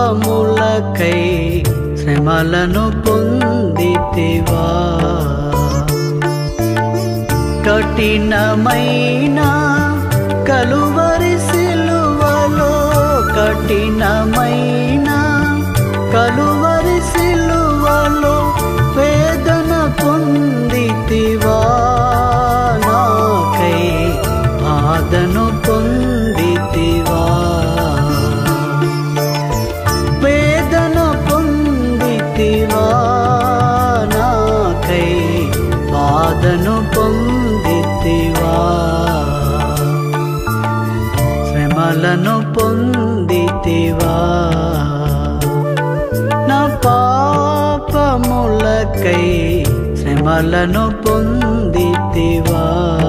పాపములకై శ్రమలను పొందితివా కఠినమైన కలువరి సిలువలో కఠినమైన కలువరి సిలువలో వేదన పొందితివా నాకై బాధను పొందితివా వేదన పొందితివా నాకై బాధను పొందితివా శ్రమలను పొందితివా నా పాపములకై శ్రమలను పొందితివా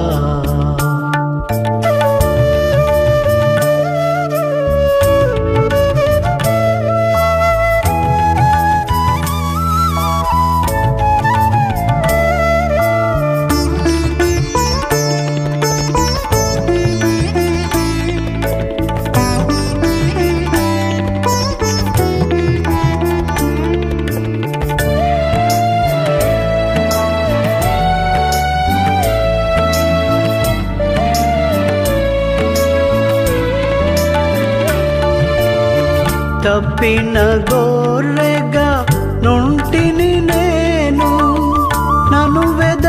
తప్పిన గోర్రెగా నుంటిని నేను నన్ను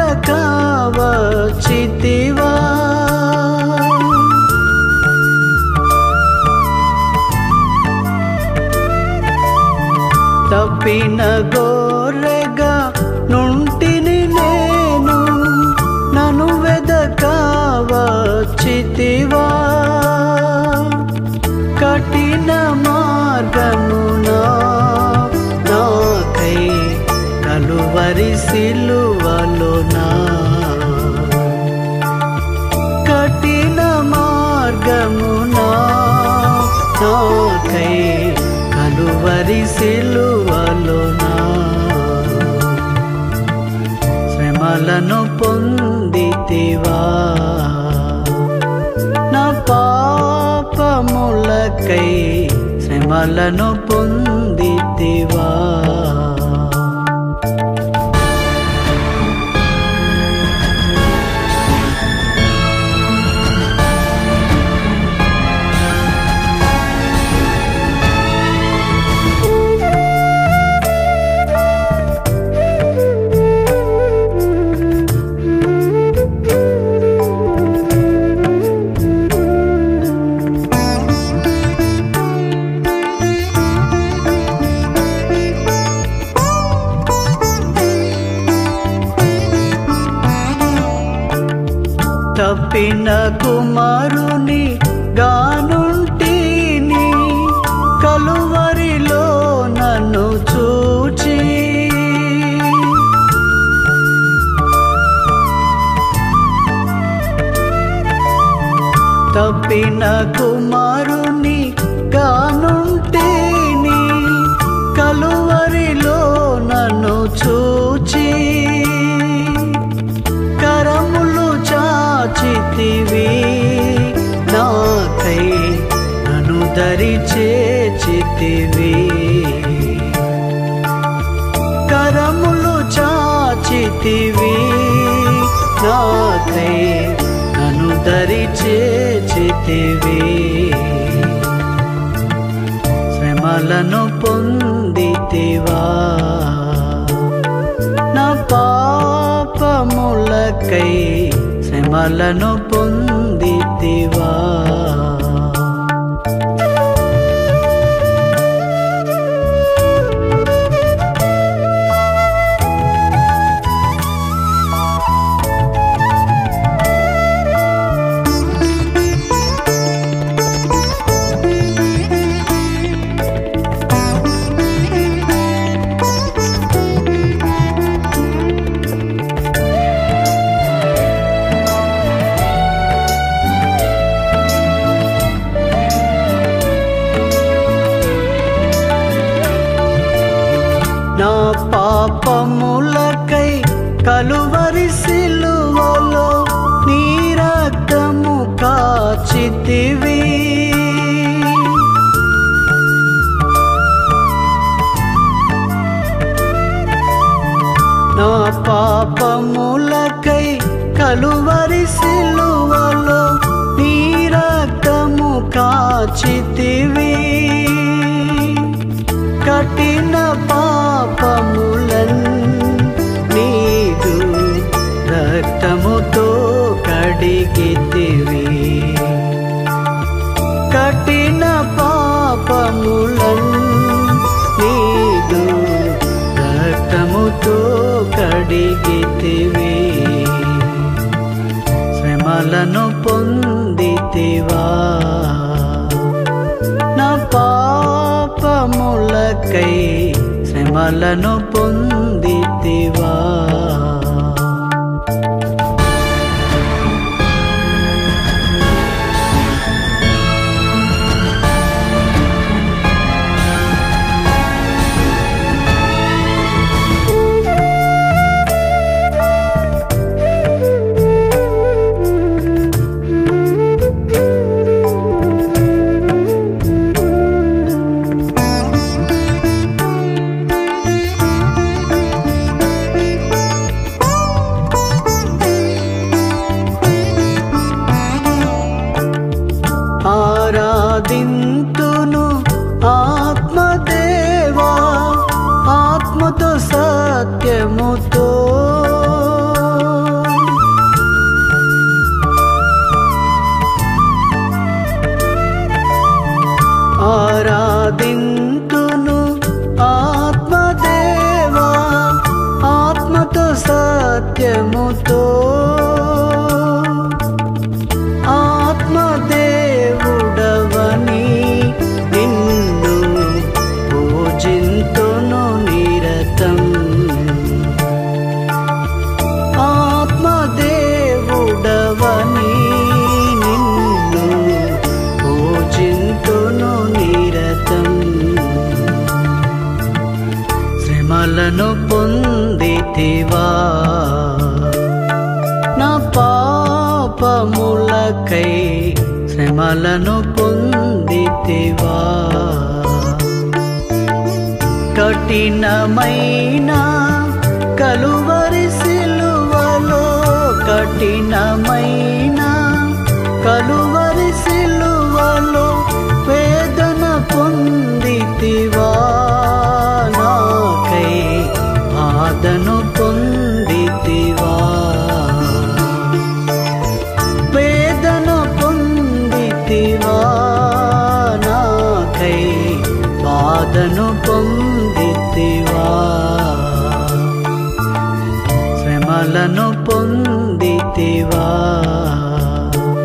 వెదకవచితివా తప్పిన గోర్రెగా నుంటిని నేను నన్ను వెదకవచితివా కఠిన మార్గమునా నాకై కలువరి సిలువలోనా కఠిన మార్గమునా నాకై కలువరి సిలువలోనా శ్రమలను పొందితివా నా పాపములకై శ్రమలను పొందితివా తప్పిన కుమారుని గానుంటిని కలువరిలో నన్ను చూచి తప్పిన కుమారుని గానుంటిని కలువరిలో నన్ను చూచి కరములు చాచితివి నాకై నన్ను దరి చేచితివి కరములు చాచితివి నాకై నన్ను దరి చేచితివి శ్రమలను పొందితివా నా పాపములకై శ్రమలను పొందితివా నా పాపములకై కలువరి సిలువలో నీ రక్తము కాచితివి పాపములకై కలువరి సిలువలో నీ రక్తము కాచితివి కఠిన పాపములన్ నీదు రక్తముతో కడిగితివి కఠిన పాపములన్ నీదు రక్తముతో కడిగితివి శ్రమలను పొందితివా నా పాపములకై శ్రమలను పొందితివా ఆరాధింతును ఆత్మదేవా ఆత్మతో సత్యముతో ఆరాధింతును ఆత్మదేవా ఆత్మతో సత్యముతో ఆత్మదేవుడవని నిన్ను పూజింతును నిరతం ఆత్మదేవుడవని నిన్ను పూజింతును నిరతం శ్రమలను పొందితివా నా పాపములకై శ్రమలను పొందితివా కఠినమైన కలువరి సిలువలో కఠినమైన కలువరి సిలువలో వేదన పొందితివా నాకై బాధను పొందితివా వేదన పొందితివా నాకై బాధను పొందితివా శ్రమలను పొందితివా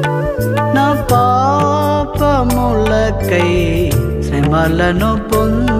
నా పాపములకై శ్రమలను పొంది